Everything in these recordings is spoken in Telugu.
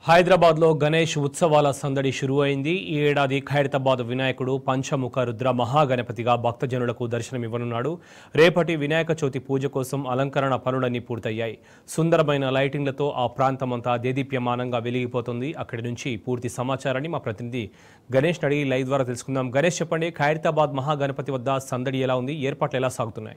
హైదరాబాద్లో గణేష్ ఉత్సవాల సందడి షురు అయింది ఈ ఏడాది ఖైరతాబాద్ వినాయకుడు పంచముఖ రుద్ర మహాగణపతిగా భక్తజనులకు దర్శనమివ్వనున్నాడు రేపటి వినాయక చవితి పూజ కోసం అలంకరణ పనులన్నీ పూర్తయ్యాయి సుందరమైన లైటింగ్లతో ఆ ప్రాంతమంతా దేదీప్యమానంగా వెలిగిపోతుంది అక్కడి నుంచి పూర్తి సమాచారాన్ని మా ప్రతినిధి గణేష్ అడిగి లైవ్ ద్వారా తెలుసుకుందాం గణేష్ చెప్పండి ఖైరతాబాద్ మహాగణపతి వద్ద సందడి ఎలా ఉంది ఏర్పాట్లు ఎలా సాగుతున్నాయి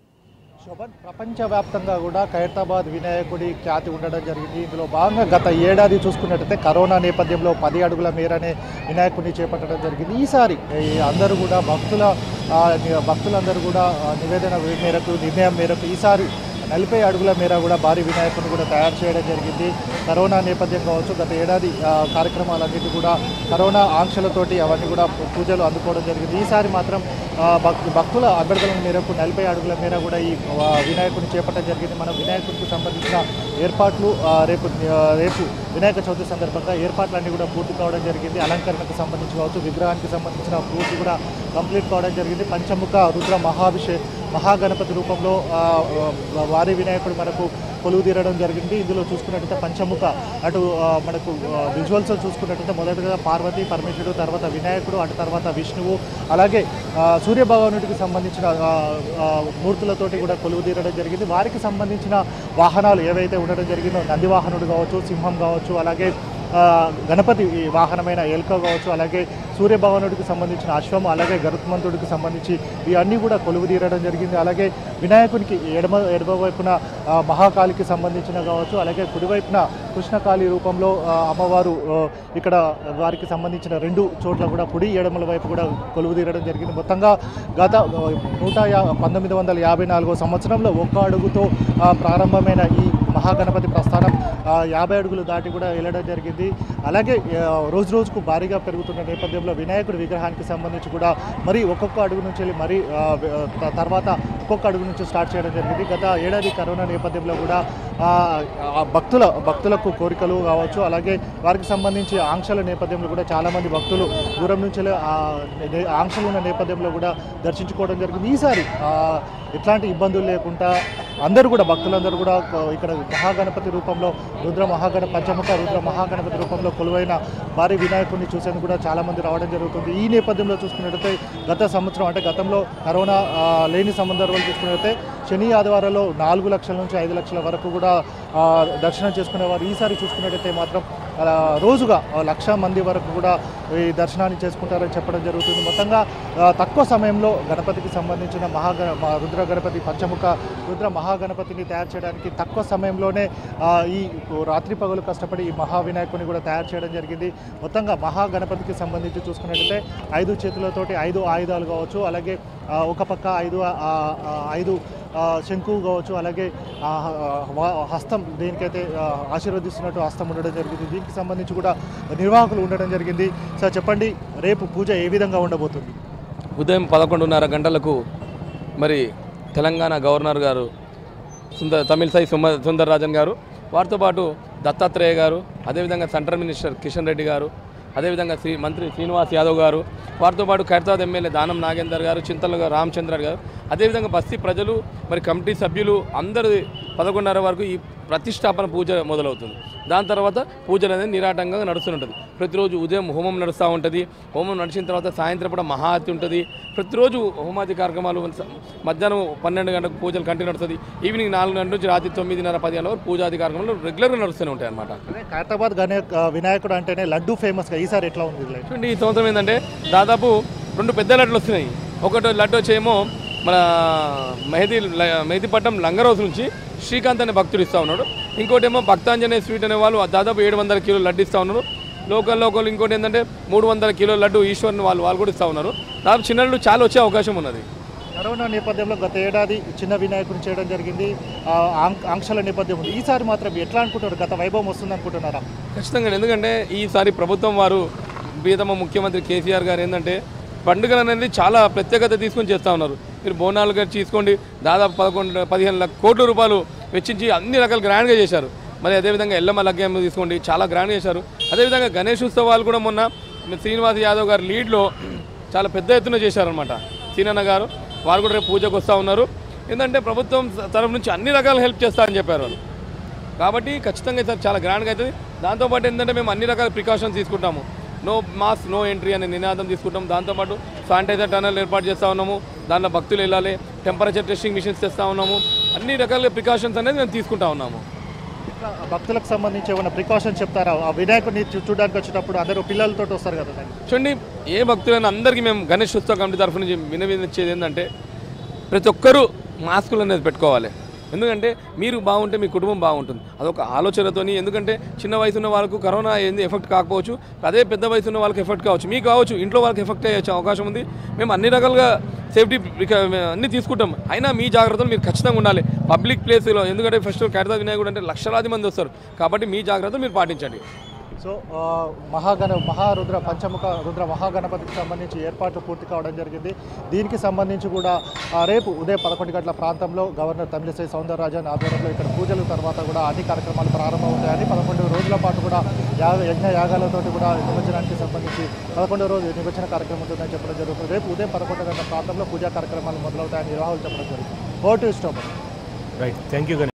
శోభన్ ప్రపంచవ్యాప్తంగా కూడా ఖైరతాబాద్ వినాయకుడి ఖ్యాతి ఉండడం జరిగింది ఇందులో భాగంగా గత ఏడాది చూసుకున్నట్టయితే కరోనా నేపథ్యంలో పది అడుగుల మేరనే వినాయకుడిని చేపట్టడం జరిగింది ఈసారి ఈ అందరూ కూడా భక్తుల ఆ, ని- భక్తులందరూ కూడా ఆ, నివేదన మేరకు నిర్ణయం మేరకు ఈసారి నలభై అడుగుల మేర కూడా భారీ వినాయకుడిని కూడా తయారు చేయడం జరిగింది కరోనా నేపథ్యం కావచ్చు గత ఏడాది ఆ, కార్యక్రమాలన్నిటి కూడా కరోనా ఆంక్షలతోటి అవన్నీ కూడా పూజలు అందుకోవడం జరిగింది ఈసారి మాత్రం ఆ, భక్- భక్తుల అభ్యర్థుల మేరకు నలభై అడుగుల మేర కూడా ఈ ఆ, వినాయకుడిని చేపట్టడం జరిగింది మనం వినాయకుడికి సంబంధించిన ఏర్పాట్లు ఆ, రేపు ఆ, రేపు వినాయక చవితి సందర్భంగా ఏర్పాట్లన్నీ కూడా పూర్తి కావడం జరిగింది అలంకరణకు సంబంధించి కావచ్చు విగ్రహానికి సంబంధించిన పూర్తి కూడా కంప్లీట్ కావడం జరిగింది పంచముఖ రుద్ర మహాభిషేక్ మహాగణపతి రూపంలో ఆ, ఆ, వారి వినాయకుడు మనకు కొలువు తీరడం జరిగింది ఇందులో చూసుకున్నట్టయితే పంచముఖ అటు ఆ, మనకు విజువల్స్ చూసుకున్నట్టయితే మొదటగా పార్వతి పరమేశ్వరుడు తర్వాత వినాయకుడు అటు తర్వాత విష్ణువు అలాగే ఆ, సూర్య భగవానుడికి సంబంధించిన ఆ, ఆ, మూర్తులతోటి కూడా కొలువు తీరడం జరిగింది వారికి సంబంధించిన వాహనాలు ఏవైతే ఉండడం జరిగిందో నంది వాహనుడు కావచ్చు సింహం కావచ్చు అలాగే ఆ, గణపతి ఈ వాహనమైన ఎలుక కావచ్చు అలాగే సూర్య భగవానుడికి సంబంధించిన అశ్వము అలాగే గరుత్మంతుడికి సంబంధించి ఇవన్నీ కూడా కొలువు తీరడం జరిగింది అలాగే వినాయకునికి ఎడమ ఎడమ వైపున ఆ, మహాకాళికి సంబంధించిన కావచ్చు అలాగే కుడివైపున కృష్ణకాళి రూపంలో ఆ, అమ్మవారు ఆ, ఇక్కడ వారికి సంబంధించిన రెండు చోట్ల కూడా కుడి ఎడమల వైపు కూడా కొలువు తీరడం జరిగింది మొత్తంగా గత ఆ, నూట యా పంతొమ్మిది వందల యాభై నాలుగో సంవత్సరంలో ఒక్క అడుగుతో ఆ, ప్రారంభమైన ఈ మహాగణపతి ప్రస్థానం ఆ, యాభై అడుగులు దాటి కూడా వెళ్ళడం జరిగింది అలాగే ఆ, రోజు రోజుకు భారీగా పెరుగుతున్న నేపథ్యంలో వినాయకుడి విగ్రహానికి సంబంధించి కూడా మరి ఒక్కొక్క అడుగు నుంచి వెళ్ళి మరి ఆ, త- తర్వాత ఒక్కొక్క అడుగు నుంచి స్టార్ట్ చేయడం జరిగింది గత ఏడాది కరోనా నేపథ్యంలో కూడా ఆ, ఆ భక్తుల భక్తులకు కోరికలు కావచ్చు అలాగే వారికి సంబంధించి ఆంక్షల నేపథ్యంలో కూడా చాలామంది భక్తులు దూరం నుంచి వెళ్ళి ఆ నే- ఆంక్షలు ఉన్న నేపథ్యంలో కూడా దర్శించుకోవడం జరిగింది ఈసారి ఆ, ఎట్లాంటి ఇబ్బందులు లేకుండా అందరూ కూడా భక్తులందరూ కూడా ఆ, ఇక్కడ మహాగణపతి రూపంలో రుద్ర మహాగణ పంచముఖ రుద్ర మహాగణపతి రూపంలో కొలువైన భారీ వినాయకుడిని చూసేందుకు కూడా చాలామంది రావడం జరుగుతుంది ఈ నేపథ్యంలో చూసుకున్నట్టయితే గత సంవత్సరం అంటే గతంలో కరోనా ఆ, లేని సందర్భాలు చూసుకున్నట్టయితే శని ఆదివారాల్లో నాలుగు లక్షల నుంచి ఐదు లక్షల వరకు కూడా ఆ, దర్శనం చేసుకునేవారు ఈసారి చూసుకున్నట్టయితే మాత్రం ఆ, రోజుగా ఆ, లక్ష మంది వరకు కూడా ఈ దర్శనాన్ని చేసుకుంటారని చెప్పడం జరుగుతుంది మొత్తంగా ఆ, తక్కువ సమయంలో గణపతికి సంబంధించిన మహాగణ మా రుద్ర గణపతి పంచముఖ రుద్ర మహాగణపతిని తయారు చేయడానికి తక్కువ సమయంలోనే ఆ, ఈ రాత్రి పగలు కష్టపడి ఈ మహావినాయకుని కూడా తయారు చేయడం జరిగింది మొత్తంగా మహాగణపతికి సంబంధించి చూసుకున్నట్టయితే ఐదు చేతులతోటి ఐదు ఆయుధాలు కావచ్చు అలాగే ఆ, ఒక పక్క ఐదు ఆ, ఆ, ఐదు ఆ, శంకువు కావచ్చు అలాగే ఆ, ఆ, వ- హస్తం దేనికైతే ఆ, ఆశీర్వదిస్తున్నట్టు హస్తం ఉండడం జరిగింది దీనికి సంబంధించి కూడా నిర్వాహకులు ఉండడం జరిగింది సార్ చెప్పండి రేపు పూజ ఏ విధంగా ఉండబోతుంది ఉదయం పదకొండున్నర గంటలకు మరి తెలంగాణ గవర్నర్ గారు సుందర్ తమిళసై సుమ సుందర్ రాజన్ గారు వారితో పాటు దత్తాత్రేయ గారు అదేవిధంగా సెంట్రల్ మినిస్టర్ కిషన్ రెడ్డి గారు అదేవిధంగా శ్రీ మంత్రి శ్రీనివాస్ యాదవ్ గారు వారితో పాటు ఖైరతాబాద్ ఎమ్మెల్యే దానం నాగేందర్ గారు చింతల గారు రామచంద్ర గారు అదేవిధంగా బస్తీ ప్రజలు మరి కమిటీ సభ్యులు అందరు పదకొండున్నర వరకు ఈ ప్రతిష్టాపన పూజ మొదలవుతుంది దాని తర్వాత పూజలు అనేది నిరాటంగా నడుస్తుంటుంది ప్రతిరోజు ఉదయం హోమం నడుస్తూ ఉంటుంది హోమం నడిచిన తర్వాత సాయంత్రం కూడా మహాఆరతి ఉంటుంది ప్రతిరోజు హోమాది కార్యక్రమాలు స- మధ్యాహ్నం పన్నెండు గంటలకు పూజలు కంటిన్యూ నడుస్తుంది ఈవినింగ్ నాలుగు గంటల నుంచి రాత్రి తొమ్మిదిన్నర పది గంటల వరకు పూజాది కార్యక్రమాలు రెగ్యులర్గా నడుస్తూనే ఉంటాయి అనమాట అదే ఖైరతాబాద్ గణే వినాయకుడు అంటేనే లడ్డు ఫేమస్గా ఈసారి ఎట్లా ఉంది లైట్ చూడండి ఈ సంవత్సరం ఏంటంటే దాదాపు రెండు పెద్ద లడ్లు వస్తున్నాయి ఒకటి లడ్డు వచ్చేమో మన మెహదీ ల- మెహదీపట్నం లంగరోజు నుంచి శ్రీకాంత్ అనే భక్తుడు ఇస్తూ ఉన్నాడు ఇంకోటి ఏమో భక్తాంజనేయ స్వీట్ అనే వాళ్ళు దాదాపు ఏడు వందల కిలో లడ్డు ఇస్తూ ఉన్నారు లోకల్ లోకల్ ఇంకోటి ఏంటంటే మూడు వందల కిలో లడ్డు ఈశ్వర్ని వాళ్ళు వాళ్ళు కూడా ఇస్తూ ఉన్నారు దాదాపు చిన్న లడ్డు చాలా వచ్చే అవకాశం ఉన్నది కరోనా నేపథ్యంలో గత ఏడాది చిన్న వినాయకుడిని చేయడం జరిగింది ఆ, ఆంక్- ఆంక్షల నేపథ్యం ఉంది ఈసారి మాత్రం ఎట్లా అనుకుంటారు గత వైభవం వస్తుంది అనుకుంటున్నారా ఖచ్చితంగా ఎందుకంటే ఈసారి ప్రభుత్వం వారు ప్రియతమ ముఖ్యమంత్రి కేసీఆర్ గారు ఏంటంటే పండుగలు అనేది చాలా ప్రత్యేకత తీసుకొని చేస్తూ ఉన్నారు మీరు బోనాలు గారు తీసుకోండి దాదాపు పదకొండు పదిహేను లక్ష కోట్ల రూపాయలు వెచ్చించి అన్ని రకాల గ్రాండ్గా చేశారు మరి అదేవిధంగా ఎల్లమ్మ లగ్గమ్మ తీసుకోండి చాలా గ్రాండ్గా చేశారు అదేవిధంగా గణేష్ ఉత్సవాలు కూడా మొన్న శ్రీనివాస్ యాదవ్ గారి లీడ్లో చాలా పెద్ద ఎత్తున చేశారనమాట సీనన్న గారు వారు కూడా రేపు పూజకు వస్తూ ఉన్నారు ఏంటంటే ప్రభుత్వం తరఫు నుంచి అన్ని రకాల హెల్ప్ చేస్తా అని చెప్పారు వాళ్ళు కాబట్టి ఖచ్చితంగా సార్ చాలా గ్రాండ్గా అవుతుంది దాంతోపాటు ఏంటంటే మేము అన్ని రకాల ప్రికాషన్స్ తీసుకుంటాము నో మాస్క్ నో ఎంట్రీ అనే నినాదం తీసుకుంటాం దాంతోపాటు శానిటైజర్ టనల్ ఏర్పాటు చేస్తూ ఉన్నాము దాంట్లో భక్తులు వెళ్ళాలి టెంపరేచర్ టెస్టింగ్ మిషన్స్ తెస్తూ ఉన్నాము అన్ని రకాల ప్రికాషన్స్ అనేది మేము తీసుకుంటా ఉన్నాము ఇట్లా భక్తులకు సంబంధించి ఏమైనా ప్రికాషన్ చెప్తారా ఆ వినాయకుడిని చూ- చూడడానికి వచ్చేటప్పుడు అందరూ పిల్లలతో వస్తారు కదా దానికి. చూడండి ఏ భక్తులైనా అందరికీ మేము గణేష్ ఉత్సవ కమిటీ తరఫు నుంచి వినవించేది ఏంటంటే ప్రతి ఒక్కరూ మాస్కులు అనేది పెట్టుకోవాలి ఎందుకంటే మీరు బాగుంటే మీ కుటుంబం బాగుంటుంది అదొక ఆలోచనతోని ఎందుకంటే చిన్న వయసు ఉన్న వాళ్ళకు కరోనా ఏంది ఎఫెక్ట్ కాకపోవచ్చు అదే పెద్ద వయసు ఉన్న వాళ్ళకి ఎఫెక్ట్ కావచ్చు మీకు కావచ్చు ఇంట్లో వాళ్ళకి ఎఫెక్ట్ అయ్యే అవకాశం ఉంది మేము అన్ని రకాలుగా సేఫ్టీ అన్నీ తీసుకుంటాం అయినా మీ జాగ్రత్తలు మీరు ఖచ్చితంగా ఉండాలి పబ్లిక్ ప్లేస్లో ఎందుకంటే ఫస్ట్ ఖైరతా వినాయకుడు అంటే లక్షలాది మంది వస్తారు కాబట్టి మీ జాగ్రత్తలు మీరు పాటించండి సో ఆ, మహాగణ మహారుద్ర పంచముఖ రుద్ర మహాగణపతికి సంబంధించి ఏర్పాట్లు పూర్తి కావడం జరిగింది దీనికి సంబంధించి కూడా ఆ, రేపు ఉదయం పదకొండు గంటల ప్రాంతంలో గవర్నర్ తమిళిసై సౌందరరాజన్ ఆధ్వర్యంలో ఇక్కడ పూజల తర్వాత కూడా అన్ని కార్యక్రమాలు ప్రారంభమవుతాయని పదకొండు రోజుల పాటు కూడా యాగ యజ్ఞ యాగాలతో కూడా నిమజ్జనానికి సంబంధించి పదకొండో రోజు నిమజ్జన కార్యక్రమం ఉంటుందని చెప్పడం జరుగుతుంది రేపు ఉదయం పదకొండు గంటల ప్రాంతంలో పూజా కార్యక్రమాలు మొదలవుతాయని నిర్వాహకులు చెప్పడం జరుగుతుంది ఓటు ఇష్టం రైట్ థ్యాంక్ యూ